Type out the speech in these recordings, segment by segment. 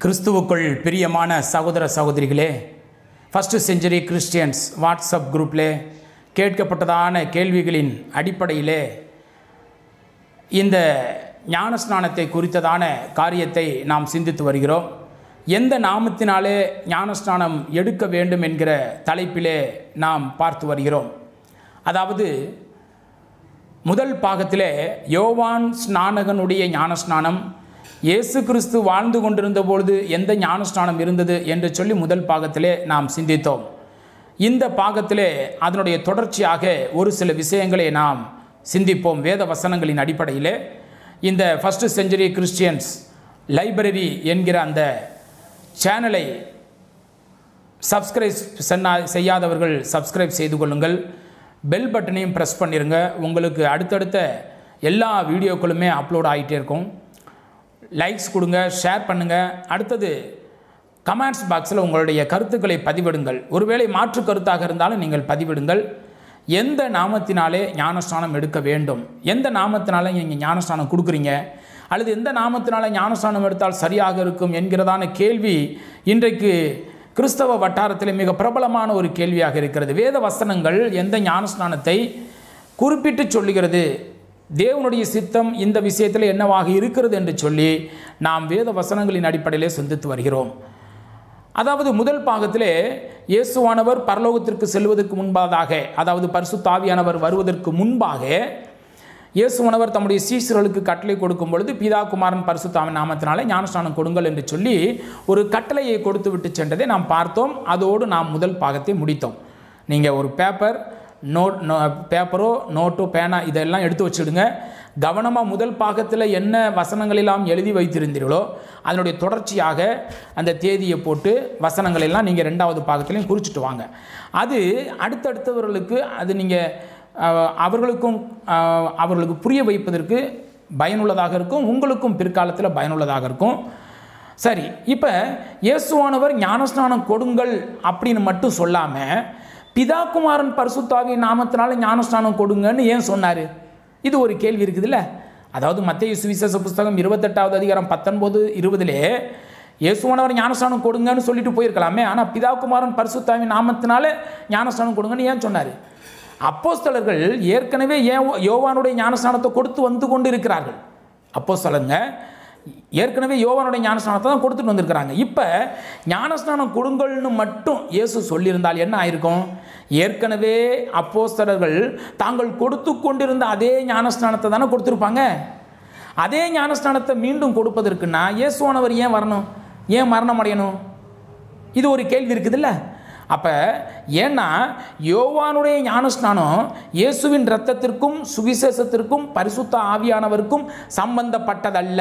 கிறிஸ்துவுக்குள் பிரியமான சகோதர சகோதரிகளே ஃபஸ்ட்டு செஞ்சுரி கிறிஸ்டியன்ஸ் வாட்ஸ்அப் குரூப்பில் கேட்கப்பட்டதான கேள்விகளின் அடிப்படையிலே இந்த ஞானஸ்நானத்தை குறித்ததான காரியத்தை நாம் சிந்தித்து வருகிறோம் எந்த நாமத்தினாலே ஞானஸ்நானம் எடுக்க வேண்டும் என்கிற தலைப்பிலே நாம் பார்த்து வருகிறோம் அதாவது முதல் பாகத்திலே யோவான் ஸ்நானகனுடைய ஞானஸ்நானம் இயேசு கிறிஸ்து வாழ்ந்து கொண்டிருந்த பொழுது எந்த ஞானஸ்நானம் இருந்தது என்று சொல்லி முதல் பாகத்திலே நாம் சிந்தித்தோம் இந்த பாகத்திலே அதனுடைய தொடர்ச்சியாக ஒரு சில விஷயங்களை நாம் சிந்திப்போம் வேத வசனங்களின் அடிப்படையிலே இந்த ஃபஸ்ட்டு செஞ்சுரி கிறிஸ்டியன்ஸ் லைப்ரரி என்கிற அந்த சேனலை சப்ஸ்கிரைப் சென்னா செய்யாதவர்கள் சப்ஸ்கிரைப் செய்து கொள்ளுங்கள் பெல் பட்டனையும் ப்ரெஸ் பண்ணிடுங்க உங்களுக்கு அடுத்தடுத்த எல்லா வீடியோக்களுமே அப்லோட் ஆகிட்டே இருக்கும் லைக்ஸ் கொடுங்க ஷேர் பண்ணுங்கள் அடுத்தது கமெண்ட்ஸ் பாக்ஸில் உங்களுடைய கருத்துக்களை பதிவிடுங்கள் ஒருவேளை மாற்று கருத்தாக இருந்தாலும் நீங்கள் பதிவிடுங்கள் எந்த நாமத்தினாலே ஞானஸ்தானம் எடுக்க வேண்டும் எந்த நாமத்தினாலே நீங்கள் ஞானஸ்தானம் கொடுக்குறீங்க அல்லது எந்த நாமத்தினால ஞானஸ்தானம் எடுத்தால் சரியாக இருக்கும் என்கிறதான கேள்வி இன்றைக்கு கிறிஸ்தவ வட்டாரத்தில் மிக பிரபலமான ஒரு கேள்வியாக இருக்கிறது வேத வசனங்கள் எந்த ஞானஸ்நானத்தை குறிப்பிட்டு சொல்லுகிறது தேவனுடைய சித்தம் இந்த விஷயத்தில் என்னவாக இருக்கிறது என்று சொல்லி நாம் வேத வசனங்களின் அடிப்படையிலே சிந்தித்து வருகிறோம் அதாவது முதல் பாகத்திலே இயேசுவானவர் பரலோகத்திற்கு செல்வதற்கு முன்பாக அதாவது பரிசுத்தாவியானவர் வருவதற்கு முன்பாக இயேசுவானவர் தம்முடைய சீசர்களுக்கு கட்டளை கொடுக்கும் பொழுது பிதா குமாரன் பரிசுத்தாவின் நாமத்தினாலே ஞானஸ்நானம் கொடுங்கள் என்று சொல்லி ஒரு கட்டளையை கொடுத்து விட்டு சென்றதை நாம் பார்த்தோம் அதோடு நாம் முதல் பாகத்தை முடித்தோம் நீங்கள் ஒரு பேப்பர் நோட் நோ பேப்பரோ நோட்டோ பேனா இதெல்லாம் எடுத்து வச்சுடுங்க கவனமாக முதல் பாகத்தில் என்ன வசனங்களெல்லாம் எழுதி வைத்திருந்தீர்களோ அதனுடைய தொடர்ச்சியாக அந்த தேதியை போட்டு வசனங்களெல்லாம் நீங்கள் ரெண்டாவது பாகத்திலையும் குறிச்சிட்டு வாங்க அது அடுத்தடுத்தவர்களுக்கு அது நீங்கள் அவர்களுக்கும் அஹ், அவர்களுக்கு புரிய வைப்பதற்கு பயனுள்ளதாக இருக்கும் உங்களுக்கும் பிற்காலத்தில் பயனுள்ளதாக இருக்கும் சரி இப்போ இயேசுவானவர் ஞானஸ்நானம் கொடுங்கள் அப்படின்னு மட்டும் சொல்லாமல் பிதாகுமாரன் பரிசுத்தாவி நாமத்தினால ஞானஸ்நானம் கொடுங்கன்னு ஏன் சொன்னார் இது ஒரு கேள்வி இருக்குதுல்ல அதாவது மத்திய சுவிசேஷ புஸ்தகம் இருபத்தெட்டாவது அதிகாரம் பத்தொன்பது இருபதுலே இயேசுவானவர் ஞானஸ்நானம் கொடுங்கன்னு சொல்லிட்டு போயிருக்கலாமே ஆனால் பிதாகுமாரன் பரிசுத்தாவி நாமத்தினால ஞானஸ்நானம் கொடுங்கன்னு ஏன் சொன்னார் அப்போஸ்தலர்கள் ஏற்கனவே ஏன் யோவானுடைய ஞானஸ்நானத்தை கொடுத்து வந்து கொண்டு இருக்கிறார்கள் அப்போஸ்தலங்க ஏற்கனவே யோவானுடைய ஞானஸ்நானத்தை தான் கொடுத்துட்டு வந்திருக்கிறாங்க இப்போ ஞானஸ்நானம் கொடுங்கள்னு மட்டும் இயேசு சொல்லியிருந்தால் என்ன ஆயிருக்கும் ஏற்கனவே அப்போஸ்தலர்கள் தாங்கள் கொடுத்து கொண்டிருந்த அதே ஞானஸ்நானத்தை தானே கொடுத்துருப்பாங்க அதே ஞானஸ்நானத்தை மீண்டும் கொடுப்பதற்குன்னா இயேசுவானவர் ஏன் வரணும் ஏன் மரணம் அடையணும் இது ஒரு கேள்வி இருக்குதுல்ல அப்போ ஏன்னா யோவானுடைய ஞானஸ்நானம் இயேசுவின் இரத்தத்திற்கும் சுவிசேஷத்திற்கும் பரிசுத்த ஆவியானவருக்கும் சம்பந்தப்பட்டதல்ல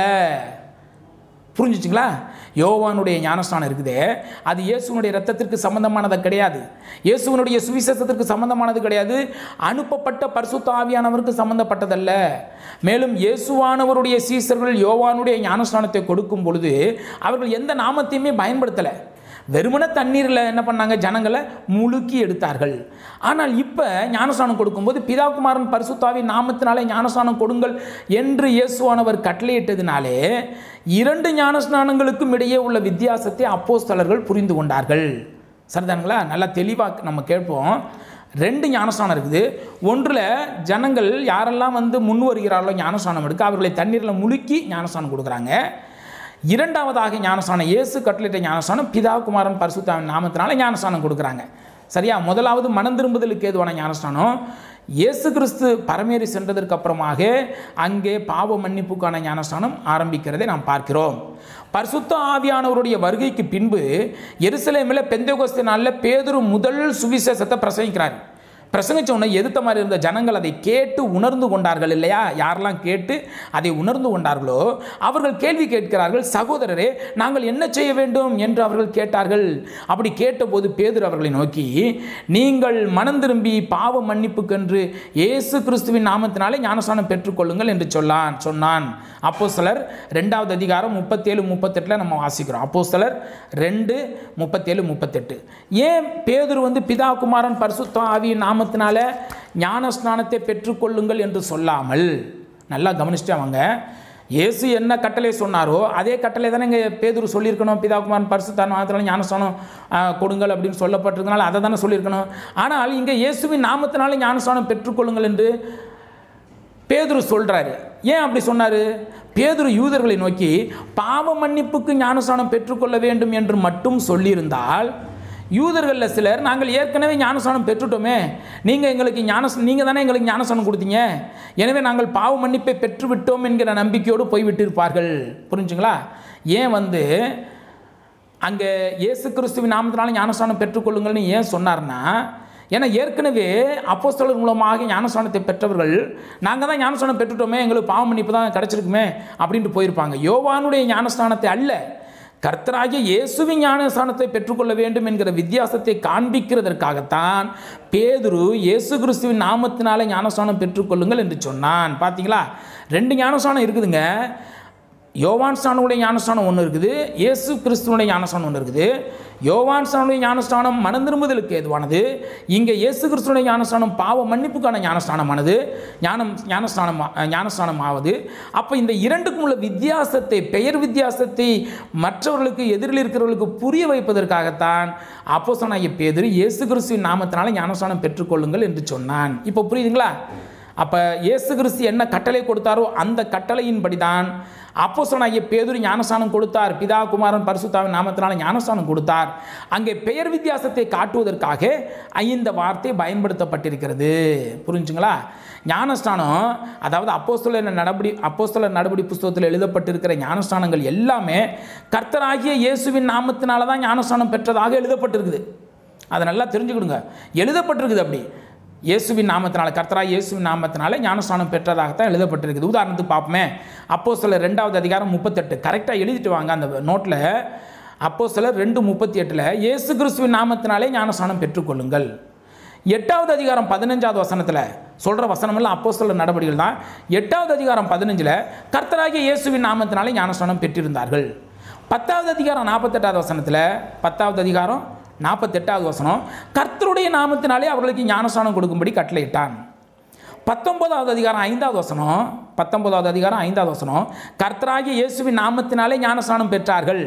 புரிஞ்சுச்சுங்களா யோவானுடைய ஞானஸ்நானம் இருக்குதே அது இயேசுவனுடைய ரத்தத்திற்கு சம்பந்தமானது கிடையாது இயேசுவனுடைய சுவிசேஷத்திற்கு சம்பந்தமானது கிடையாது அனுப்பப்பட்ட பரிசுத்த ஆவியானவருக்கு சம்பந்தப்பட்டதல்ல மேலும் இயேசுவானவருடைய சீசர்கள் யோவானுடைய ஞானஸ்நானத்தை கொடுக்கும் பொழுது அவர்கள் எந்த நாமத்தையுமே பயன்படுத்தலை வெறுமன தண்ணீரில் என்ன பண்ணாங்க ஜனங்களை முழுக்கி எடுத்தார்கள் ஆனால் இப்போ ஞானஸ்நானம் கொடுக்கும்போது பிதாகுமாரன் பரிசுத்தாவி நாமத்தினாலே ஞானஸ்நானம் கொடுங்கள் என்று இயேசுவானவர் கட்டளையிட்டதினாலே இரண்டு ஞானஸ்நானங்களுக்கும் இடையே உள்ள வித்தியாசத்தை அப்போஸ்தலர்கள் புரிந்து கொண்டார்கள் சரிதானுங்களா நல்லா தெளிவாக நம்ம கேட்போம் ரெண்டு ஞானஸ்நானம் இருக்குது ஒன்றில் ஜனங்கள் யாரெல்லாம் வந்து முன் வருகிறார்களோ ஞானஸ்நானம் எடுக்க அவர்களை தண்ணீரில் முழுக்கி ஞானஸ்நானம் கொடுக்குறாங்க இரண்டாவதாக ஞானஸ்தானம் இயேசு கட்டளிட்ட ஞானஸ்தானம் பிதா குமாரன் பரிசுத்தாவின் நாமத்தினால ஞானஸ்தானம் கொடுக்குறாங்க சரியா முதலாவது மனம் திரும்புதலுக்கு ஏதுவான ஞானஸ்தானம் இயேசு கிறிஸ்து பரமேறி சென்றதற்கு அப்புறமாக அங்கே பாவ மன்னிப்புக்கான ஞானஸ்தானம் ஆரம்பிக்கிறதை நாம் பார்க்கிறோம் பரிசுத்த ஆவியானவருடைய வருகைக்கு பின்பு எருசலேமில் பெந்தகோஸ்து நாளில் பேதுரு முதல் சுவிசேஷத்தை பிரசங்கிக்கிறார் பிரசங்கிச்ச உடனே எதிர்த்த மாதிரி இருந்த ஜனங்கள் அதை கேட்டு உணர்ந்து கொண்டார்கள் இல்லையா யாரெல்லாம் கேட்டு அதை உணர்ந்து கொண்டார்களோ அவர்கள் கேள்வி கேட்கிறார்கள் சகோதரரே நாங்கள் என்ன செய்ய வேண்டும் என்று அவர்கள் கேட்டார்கள் அப்படி கேட்டபோது பேதுரு அவர்களை நோக்கி நீங்கள் மனம் திரும்பி பாவ மன்னிப்புக்கென்று இயேசு கிறிஸ்துவின் நாமத்தினாலே ஞானஸ்தானம் பெற்றுக்கொள்ளுங்கள் என்று சொல்லான் சொன்னான் அப்போ சிலர் ரெண்டாவது அதிகாரம் முப்பத்தேழு முப்பத்தெட்டில் நம்ம வாசிக்கிறோம் அப்போ சிலர் ரெண்டு முப்பத்தேழு முப்பத்தெட்டு ஏன் பேதுரு வந்து பிதா குமாரன் பரிசுத்த ஆவியின் நாமத்தினால ஞான ஸ்நானத்தை பெற்றுக்கொள்ளுங்கள் என்று சொல்லாமல் நல்லா கவனிச்சுட்டு அவங்க இயேசு என்ன கட்டளை சொன்னாரோ அதே கட்டளை தானே இங்கே பேதுரு சொல்லியிருக்கணும் பிதாகுமாரன் பரிசுத்தான் மாத்திரம் ஞானஸ்தானம் ஆ, கொடுங்கள் அப்படின்னு சொல்லப்பட்டிருக்கனால அதை தானே சொல்லியிருக்கணும் ஆனால் இங்கே இயேசுவின் நாமத்தினால ஞானஸ்தானம் பெற்றுக்கொள்ளுங்கள் என்று பேதுரு சொல்றாரு ஏன் அப்படி சொன்னாரு பேதுரு யூதர்களை நோக்கி பாவ மன்னிப்புக்கு ஞானஸ்தானம் பெற்றுக்கொள்ள வேண்டும் என்று மட்டும் சொல்லியிருந்தால் யூதர்களில் சிலர் நாங்கள் ஏற்கனவே ஞானஸ்தானம் பெற்றுட்டோமே நீங்கள் எங்களுக்கு ஞான நீங்கள் தானே எங்களுக்கு ஞானஸ்தானம் கொடுத்தீங்க எனவே நாங்கள் பாவ மன்னிப்பை பெற்றுவிட்டோம் என்கிற நம்பிக்கையோடு போய்விட்டிருப்பார்கள் புரிஞ்சுங்களா ஏன் வந்து அங்கே இயேசு கிறிஸ்துவின் நாமத்தினால ஞானஸ்தானம் பெற்றுக்கொள்ளுங்கள்னு ஏன் சொன்னார்னா ஏன்னா ஏற்கனவே அப்போஸ்தலர் மூலமாக ஞானஸ்தானத்தை பெற்றவர்கள் நாங்கள் தான் ஞானஸ்தானம் பெற்றுட்டோமே எங்களுக்கு பாவ மன்னிப்பு தான் கிடச்சிருக்குமே அப்படின்ட்டு போயிருப்பாங்க யோவானுடைய ஞானஸ்தானத்தை அல்ல கர்த்தராகிய இயேசுவின் ஞானஸ்தானத்தை பெற்றுக்கொள்ள வேண்டும் என்கிற வித்தியாசத்தை காண்பிக்கிறதற்காகத்தான் பேதுரு இயேசு கிறிஸ்துவின் நாமத்தினாலே ஞானஸ்தானம் பெற்றுக்கொள்ளுங்கள் என்று சொன்னான் பார்த்தீங்களா ரெண்டு ஞானஸ்தானம் இருக்குதுங்க யோவான் ஸ்தானுடைய ஞானஸ்தானம் ஒன்று இருக்குது இயேசு கிறிஸ்துவனுடைய ஞானஸ்தானம் ஒன்று இருக்குது யோவான் ஸ்தானுடைய ஞானஸ்தானம் மனம் திரும்புதலுக்கு ஏதுவானது இங்கே இயேசு கிறிஸ்துவனுடைய ஞானஸ்தானம் பாவ மன்னிப்புக்கான ஞானஸ்தானமானது ஞானம் ஞானஸ்தானம் ஞானஸ்தானம் ஆவது அப்போ இந்த இரண்டுக்கும் உள்ள வித்தியாசத்தை பெயர் வித்தியாசத்தை மற்றவர்களுக்கு எதிரில் இருக்கிறவர்களுக்கு புரிய வைப்பதற்காகத்தான் அப்போஸ்தலனாகிய பேதுரு இயேசு கிறிஸ்துவின் நாமத்தினால ஞானஸ்தானம் பெற்றுக்கொள்ளுங்கள் என்று சொன்னான் இப்போ புரியுதுங்களா அப்போ இயேசு கிறிஸ்து என்ன கட்டளை கொடுத்தாரோ அந்த கட்டளையின்படி தான் அப்போஸ்தலனாகிய பேதுரு ஞானஸ்தானம் கொடுத்தார் பிதா குமாரன் பரிசுத்தாவின் நாமத்தினால ஞானஸ்தானம் கொடுத்தார் அங்கே பெயர் வித்தியாசத்தை காட்டுவதற்காக இந்த வார்த்தை பயன்படுத்தப்பட்டிருக்கிறது புரிஞ்சுங்களா ஞானஸ்தானம் அதாவது அப்போஸ்தலர் நடபடி அப்போஸ்தலர் நடபடி புஸ்தகத்தில் எழுதப்பட்டிருக்கிற ஞானஸ்தானங்கள் எல்லாமே கர்த்தராகிய இயேசுவின் நாமத்தினால தான் ஞானஸ்தானம் பெற்றதாக எழுதப்பட்டிருக்குது அதை நல்லா தெரிஞ்சுக்கிடுங்க எழுதப்பட்டிருக்குது அப்படி இயேசுவின் நாமத்தினால கர்த்தரா இயேசுவின் நாமத்தினால ஞானஸ்தானம் பெற்றதாகத்தான் எழுதப்பட்டிருக்குது உதாரணத்துக்கு பார்ப்போமே அப்போ சில ரெண்டாவது அதிகாரம் முப்பத்தெட்டு கரெக்டாக எழுதிட்டு வாங்க அந்த நோட்டில் அப்போ சிலர் ரெண்டு முப்பத்தி எட்டில் இயேசு கிறிஸ்துவின் நாமத்தினாலே ஞானஸ்தானம் பெற்றுக்கொள்ளுங்கள் எட்டாவது அதிகாரம் பதினஞ்சாவது வசனத்தில் சொல்கிற வசனமெல்லாம் அப்போ சில நடவடிக்கைகள் தான் எட்டாவது அதிகாரம் பதினஞ்சில் கர்த்தராகிய இயேசுவின் நாமத்தினாலே ஞானஸ்தானம் பெற்றிருந்தார்கள் பத்தாவது அதிகாரம் நாற்பத்தெட்டாவது வசனத்தில் பத்தாவது அதிகாரம் நாற்பத்தெட்டாவது வசனம் கர்த்தருடைய நாமத்தினாலே அவர்களுக்கு ஞானஸ்தானம் கொடுக்கும்படி கட்டளையிட்டான் பத்தொன்பதாவது அதிகாரம் ஐந்தாவது வசனம் பத்தொன்பதாவது அதிகாரம் ஐந்தாவது வசனம் கர்த்தராகிய இயேசுவின் நாமத்தினாலே ஞானஸ்தானம் பெற்றார்கள்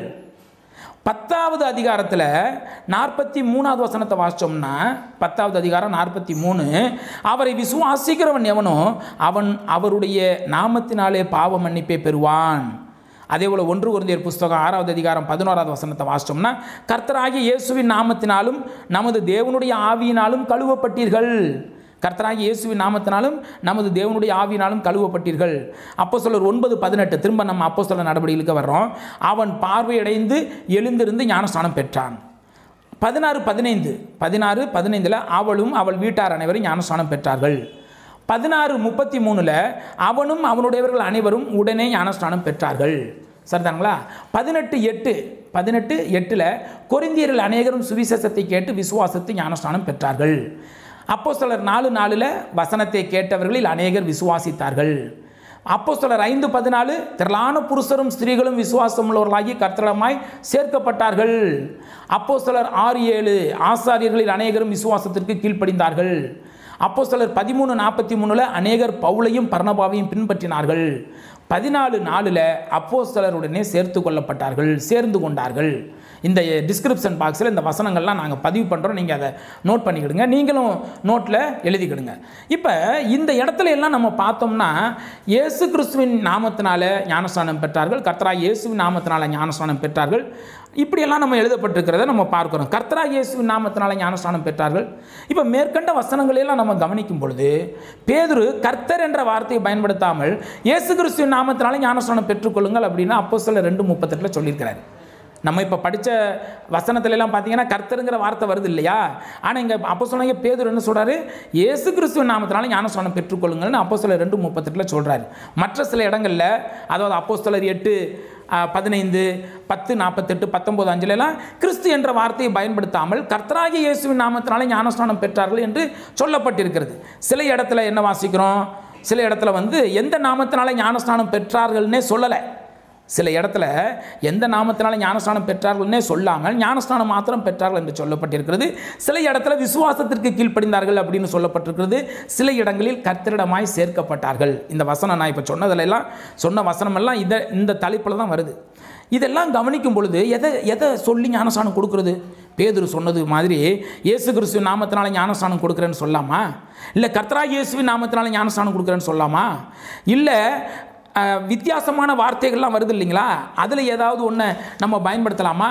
பத்தாவது அதிகாரத்தில் நாற்பத்தி மூணாவது வசனத்தை வாசித்தோம்னா பத்தாவது அதிகாரம் நாற்பத்தி மூணு அவரை விசுவாசிக்கிறவன் எவனோ அவன் அவருடைய நாமத்தினாலே பாவ மன்னிப்பை பெறுவான் அதே போல் ஒன்று குருந்தியர் புஸ்தகம் ஆறாவது அதிகாரம் பதினோராவது வசனத்தை வாசித்தோம்னா கர்த்தராகிய இயேசுவின் நாமத்தினாலும் நமது தேவனுடைய ஆவியினாலும் கழுவப்பட்டீர்கள் கர்த்தராகிய இயேசுவின் நாமத்தினாலும் நமது தேவனுடைய ஆவியினாலும் கழுவப்பட்டீர்கள் அப்போ சொல்லர் ஒன்பது பதினெட்டு திரும்ப நம்ம அப்போ சொல்ல நடவடிக்கைகளுக்கு வர்றோம் அவன் பார்வையடைந்து எழுந்திருந்து ஞானஸ்தானம் பெற்றான் பதினாறு பதினைந்து பதினாறு பதினைந்தில் அவளும் அவள் வீட்டார் அனைவரும் ஞானஸ்தானம் பெற்றார்கள் பதினாறு முப்பத்தி மூணில் அவனும் அவனுடையவர்கள் அனைவரும் உடனே ஞானஸ்தானம் பெற்றார்கள் சரிதாங்களா பதினெட்டு எட்டு பதினெட்டு எட்டில் கொரிந்தியர்கள் அநேகரும் சுவிசேஷத்தை கேட்டு விசுவாசத்தை ஞானஸ்தானம் பெற்றார்கள் அப்போ சிலர் நாலு நாளில் வசனத்தை கேட்டவர்களில் அநேகர் விசுவாசித்தார்கள் அப்போ சிலர் ஐந்து பதினாலு திரளான புருஷரும் ஸ்திரீகளும் விசுவாசம் உள்ளவர்களாகி கர்த்தரமாய் சேர்க்கப்பட்டார்கள் அப்போ சிலர் ஆறு ஏழு ஆசாரியர்களில் அநேகரும் விசுவாசத்திற்கு கீழ்ப்படிந்தார்கள் அப்போ சிலர் பதிமூணு நாற்பத்தி மூணில் அநேகர் பவுலையும் பர்ணபாவையும் பின்பற்றினார்கள் பதினாலு நாளில் அப்போ சிலருடனே சேர்த்து கொள்ளப்பட்டார்கள் சேர்ந்து கொண்டார்கள் இந்த டிஸ்கிரிப்ஷன் பாக்ஸில் இந்த வசனங்கள்லாம் நாங்கள் பதிவு பண்ணுறோம் நீங்கள் அதை நோட் பண்ணிக்கிடுங்க நீங்களும் நோட்டில் எழுதிக்கிடுங்க இப்போ இந்த இடத்துல எல்லாம் நம்ம பார்த்தோம்னா இயேசு கிறிஸ்துவின் நாமத்தினால ஞானஸ்தானம் பெற்றார்கள் கர்த்தரா இயேசுவின் நாமத்தினால ஞானஸ்தானம் பெற்றார்கள் இப்படியெல்லாம் நம்ம எழுதப்பட்டிருக்கிறத நம்ம பார்க்குறோம் கர்த்தரா இயேசுவின் நாமத்தினால ஞானஸ்தானம் பெற்றார்கள் இப்போ மேற்கண்ட வசனங்களையெல்லாம் நம்ம கவனிக்கும் பொழுது பேதுரு கர்த்தர் என்ற வார்த்தையை பயன்படுத்தாமல் இயேசு கிறிஸ்துவின் நாமத்தினால ஞானஸ்தானம் பெற்றுக்கொள்ளுங்கள் அப்படின்னு அப்போ சில ரெண்டு முப்பத்தெட்டில் சொல்லியிருக்கிறார் நம்ம இப்போ படித்த வசனத்துல எல்லாம் பார்த்தீங்கன்னா கர்த்தருங்கிற வார்த்தை வருது இல்லையா ஆனால் இங்கே அப்போ சொன்னாங்க பேதர் என்ன சொல்கிறாரு இயேசு கிறிஸ்துவின் நாமத்தினால ஞானஸ்தானம் பெற்றுக்கொள்ளுங்கள்னு அப்போ சில ரெண்டு முப்பத்தெட்டில் சொல்கிறாரு மற்ற சில இடங்களில் அதாவது அப்போ சிலர் எட்டு ஆஹ், பதினைந்து பத்து நாற்பத்தெட்டு பத்தொம்போது அஞ்சுலலாம் கிறிஸ்து என்ற வார்த்தையை பயன்படுத்தாமல் கர்த்தராகிய இயேசுவின் நாமத்தினால ஞானஸ்தானம் பெற்றார்கள் என்று சொல்லப்பட்டிருக்கிறது சில இடத்துல என்ன வாசிக்கிறோம் சில இடத்துல வந்து எந்த நாமத்தினால ஞானஸ்தானம் பெற்றார்கள்னே சொல்லலை சில இடத்துல எந்த நாமத்தினால ஞானஸ்நானம் பெற்றார்கள்னே சொல்லாமல் ஞானஸ்நானம் மாத்திரம் பெற்றார்கள் என்று சொல்லப்பட்டிருக்கிறது சில இடத்துல விசுவாசத்திற்கு கீழ்ப்படிந்தார்கள் அப்படின்னு சொல்லப்பட்டிருக்கிறது சில இடங்களில் கர்த்தரிடமாய் சேர்க்கப்பட்டார்கள் இந்த வசனம் நான் இப்போ சொன்னதுல எல்லாம் சொன்ன வசனமெல்லாம் இதை இந்த தலைப்பில் தான் வருது இதெல்லாம் கவனிக்கும் பொழுது எதை எதை சொல்லி ஞானஸ்நானம் கொடுக்குறது பேதுரு சொன்னது மாதிரி இயேசு கிறிஸ்துவின் நாமத்தினால ஞானஸ்நானம் கொடுக்குறேன்னு சொல்லாமா இல்லை கர்த்தரா இயேசுவின் நாமத்தினால ஞானஸ்நானம் கொடுக்குறேன்னு சொல்லாமா இல்லை அஹ், வித்தியாசமான வார்த்தைகள்லாம் வருது இல்லைங்களா அதில் ஏதாவது ஒன்று நம்ம பயன்படுத்தலாமா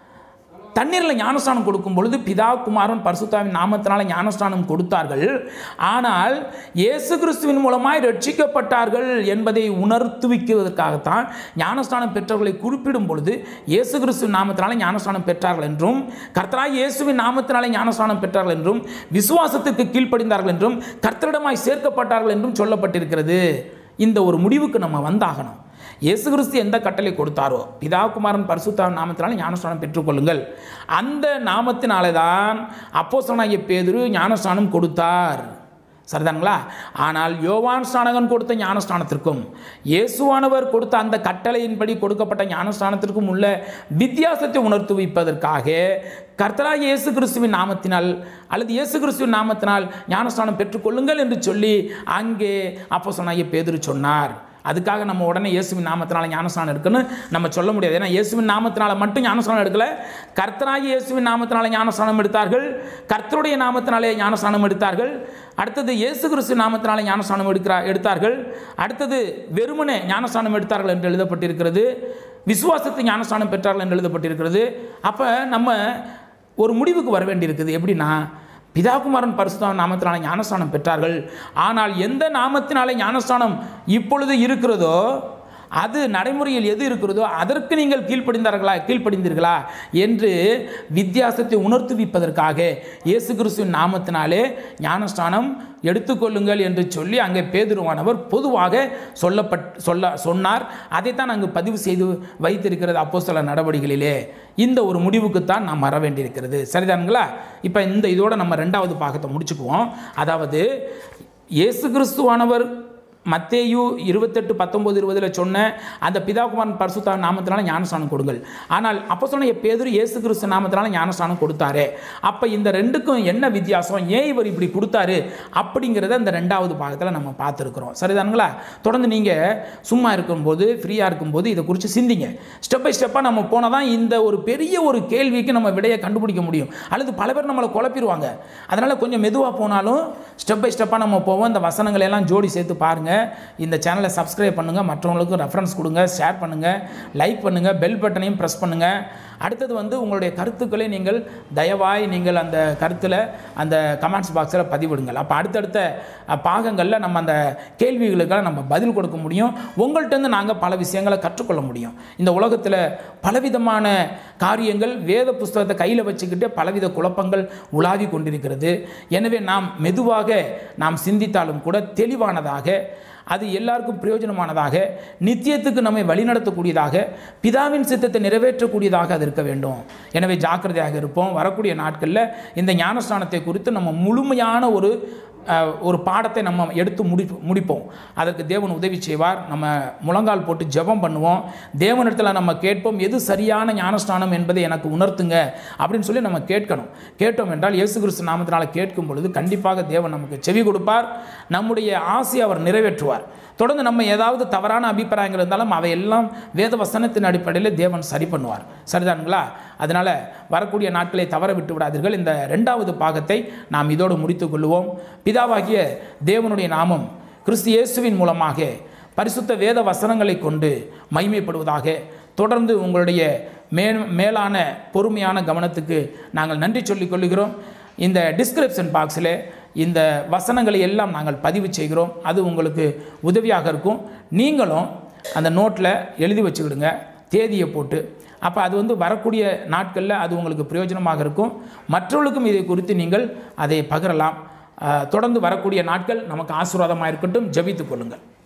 தண்ணீரில் ஞானஸ்நானம் கொடுக்கும் பொழுது பிதா குமாரன் பரிசுத்தாவின் நாமத்தினால ஞானஸ்நானம் கொடுத்தார்கள் ஆனால் இயேசு கிறிஸ்துவின் மூலமாய் ரட்சிக்கப்பட்டார்கள் என்பதை உணர்த்துவிக்குவதற்காகத்தான் ஞானஸ்நானம் பெற்றவர்களை குறிப்பிடும் பொழுது இயேசு கிறிஸ்துவின் நாமத்தினால ஞானஸ்நானம் பெற்றார்கள் என்றும் கர்த்தராய் இயேசுவின் நாமத்தினாலே ஞானஸ்நானம் பெற்றார்கள் என்றும் விசுவாசத்திற்கு கீழ்ப்படிந்தார்கள் என்றும் கர்த்தரிடமாய் சேர்க்கப்பட்டார்கள் என்றும் சொல்லப்பட்டிருக்கிறது இந்த ஒரு முடிவுக்கு நம்ம வந்தாகணும் இயேசு கிறிஸ்து எந்த கட்டளை கொடுத்தாரோ பிதா குமாரன் பரிசுத்த நாமத்தினால ஞானஸ்நானம் பெற்றுக்கொள்ளுங்கள் அந்த நாமத்தினாலே தான் அப்போஸ்தலனாகிய பேதுரு ஞானஸ்நானம் கொடுத்தார் சரிதானுங்களா ஆனால் யோவான் ஸ்நானகன் கொடுத்த ஞானஸ்நானத்திற்கும் இயேசுவானவர் கொடுத்த அந்த கட்டளையின்படி கொடுக்கப்பட்ட ஞானஸ்நானத்திற்கும் உள்ள வித்தியாசத்தை உணர்த்துவிப்பதற்காக கர்த்தராக இயேசு கிறிஸ்துவின் நாமத்தினால் அல்லது இயேசு கிறிஸ்துவின் நாமத்தினால் ஞானஸ்நானம் பெற்றுக்கொள்ளுங்கள் என்று சொல்லி அங்கே அப்போ சொன்னாகிய பேதுரு சொன்னார் அதுக்காக நம்ம உடனே இயேசுவின் நாமத்தினால ஞானஸ்நானம் எடுக்கணும் நம்ம சொல்ல முடியாது ஏன்னா இயேசுவின் நாமத்தினால மட்டும் ஞானஸ்நானம் எடுக்கல கர்த்தராகி இயேசுவின் நாமத்தினால ஞானஸ்நானம் எடுத்தார்கள் கர்த்தருடைய நாமத்தினாலே ஞானஸ்நானம் எடுத்தார்கள் அடுத்தது இயேசு கிறிஸ்து நாமத்தினாலே ஞானஸ்நானம் எடுக்கிறா எடுத்தார்கள் அடுத்தது வெறுமனே ஞானஸ்நானம் எடுத்தார்கள் என்று எழுதப்பட்டிருக்கிறது விசுவாசத்தை ஞானஸ்நானம் பெற்றார்கள் என்று எழுதப்பட்டிருக்கிறது அப்போ நம்ம ஒரு முடிவுக்கு வர வேண்டியிருக்குது எப்படின்னா பிதாகுமாரன் பரிசுத்த நாமத்தினாலே ஞானஸ்தானம் பெற்றார்கள் ஆனால் எந்த நாமத்தினாலே ஞானஸ்தானம் இப்பொழுது இருக்கிறதோ அது நடைமுறையில் எது இருக்கிறதோ அதற்கு நீங்கள் கீழ்ப்படிந்தார்களா கீழ்ப்படிந்தீர்களா என்று வித்தியாசத்தை உணர்த்துவிப்பதற்காக இயேசு கிறிஸ்துவின் நாமத்தினாலே ஞானஸ்தானம் எடுத்துக்கொள்ளுங்கள் என்று சொல்லி அங்கே பேதுருவானவர் பொதுவாக சொல்லப்பட் சொல்ல சொன்னார் அதைத்தான் அங்கு பதிவு செய்து வைத்திருக்கிறது அப்போ சில நடவடிக்கைகளிலே இந்த ஒரு முடிவுக்குத்தான் நாம் வர வேண்டியிருக்கிறது சரிதானுங்களா இப்போ இந்த இதோட நம்ம ரெண்டாவது பாகத்தை முடிச்சுக்குவோம் அதாவது இயேசு கிறிஸ்துவானவர் மத்தேயு இருபத்தெட்டு பத்தொம்போது இருபதில் சொன்ன அந்த பிதாகுமாரன் பரிசுத்த நாமத்தினால ஞானஸ்தானம் கொடுங்கள் ஆனால் அப்போ சொன்ன பேதுரு இயேசு கிறிஸ்து நாமத்தினால ஞானஸ்தானம் கொடுத்தாரு அப்போ இந்த ரெண்டுக்கும் என்ன வித்தியாசம் ஏன் இவர் இப்படி கொடுத்தாரு அப்படிங்கிறத இந்த ரெண்டாவது பாகத்தில் நம்ம பார்த்துருக்குறோம் சரிதானுங்களா தொடர்ந்து நீங்கள் சும்மா இருக்கும்போது ஃப்ரீயாக இருக்கும்போது இதை குறித்து சிந்திங்க ஸ்டெப் பை ஸ்டெப்பாக நம்ம போனால் தான் இந்த ஒரு பெரிய ஒரு கேள்விக்கு நம்ம விடையை கண்டுபிடிக்க முடியும் அல்லது பல பேர் நம்மளை குழப்பிடுவாங்க அதனால் கொஞ்சம் மெதுவாக போனாலும் ஸ்டெப் பை ஸ்டெப்பாக நம்ம போவோம் இந்த வசனங்களை எல்லாம் ஜோடி சேர்த்து பாருங்கள் இந்த சேனலை சப்ஸ்கிரைப் பண்ணுங்கள் மற்றவங்களுக்கும் ரெஃபரன்ஸ் கொடுங்க ஷேர் பண்ணுங்கள் லைக் பண்ணுங்கள் பெல் பட்டனையும் ப்ரெஸ் பண்ணுங்கள் அடுத்தது வந்து உங்களுடைய கருத்துக்களை நீங்கள் தயவாய் நீங்கள் அந்த கருத்தில் அந்த கமெண்ட்ஸ் பாக்ஸில் பதிவிடுங்கள் அப்போ அடுத்தடுத்த அஹ், பாகங்களில் நம்ம அந்த கேள்விகளுக்கெல்லாம் நம்ம பதில் கொடுக்க முடியும் உங்கள்கிட்டருந்து நாங்கள் பல விஷயங்களை கற்றுக்கொள்ள முடியும் இந்த உலகத்தில் பலவிதமான காரியங்கள் வேத புஸ்தகத்தை கையில் வச்சுக்கிட்டு பலவித குழப்பங்கள் உலாவி கொண்டிருக்கிறது எனவே நாம் மெதுவாக நாம் சிந்தித்தாலும் கூட தெளிவானதாக அது எல்லாருக்கும் பிரயோஜனமானதாக நித்தியத்துக்கு நம்மை வழிநடத்தக்கூடியதாக பிதாவின் சித்தத்தை நிறைவேற்றக்கூடியதாக அது இருக்க வேண்டும் எனவே ஜாக்கிரதையாக இருப்போம் வரக்கூடிய நாட்களில் இந்த ஞானஸ்தானத்தை குறித்து நம்ம முழுமையான ஒரு அஹ், ஒரு பாடத்தை நம்ம எடுத்து முடி முடிப்போம் அதற்கு தேவன் உதவி செய்வார் நம்ம முழங்கால் போட்டு ஜெபம் பண்ணுவோம் தேவனிடத்தில் நம்ம கேட்போம் எது சரியான ஞானஸ்தானம் என்பதை எனக்கு உணர்த்துங்க அப்படின்னு சொல்லி நம்ம கேட்கணும் கேட்டோம் என்றால் இயேசு கிறிஸ்து நாமத்தினால் கேட்கும் பொழுது கண்டிப்பாக தேவன் நமக்கு செவி கொடுப்பார் நம்முடைய ஆசையை அவர் நிறைவேற்றுவார் தொடர்ந்து நம்ம ஏதாவது தவறான அபிப்பிராயங்கள் இருந்தாலும் அவையெல்லாம் வேத வசனத்தின் அடிப்படையில் தேவன் சரி பண்ணுவார் சரிதானுங்களா அதனால் வரக்கூடிய நாட்களை தவற விட்டு விடாதீர்கள் இந்த ரெண்டாவது பாகத்தை நாம் இதோடு முடித்துக் கொள்வோம் பிதாவாகிய தேவனுடைய நாமம் கிறிஸ்து இயேசுவின் மூலமாக பரிசுத்த வேத வசனங்களை கொண்டு மகிமைப்படுவதாக தொடர்ந்து உங்களுடைய மே மேலான பொறுமையான கவனத்துக்கு நாங்கள் நன்றி சொல்லிக் கொள்கிறோம் இந்த டிஸ்கிரிப்ஷன் பாக்ஸில் இந்த வசனங்களை எல்லாம் நாங்கள் பதிவு செய்கிறோம் அது உங்களுக்கு உதவியாக இருக்கும் நீங்களும் அந்த நோட்டில் எழுதி வச்சுக்கிடுங்க தேதியை போட்டு அப்போ அது வந்து வரக்கூடிய நாட்களில் அது உங்களுக்கு பிரயோஜனமாக இருக்கும் மற்றவர்களுக்கும் இதை குறித்து நீங்கள் அதை பகிரலாம் அஹ், தொடர்ந்து வரக்கூடிய நாட்கள் நமக்கு ஆசீர்வாதமாக இருக்கட்டும் ஜெபித்துக் கொள்ளுங்கள்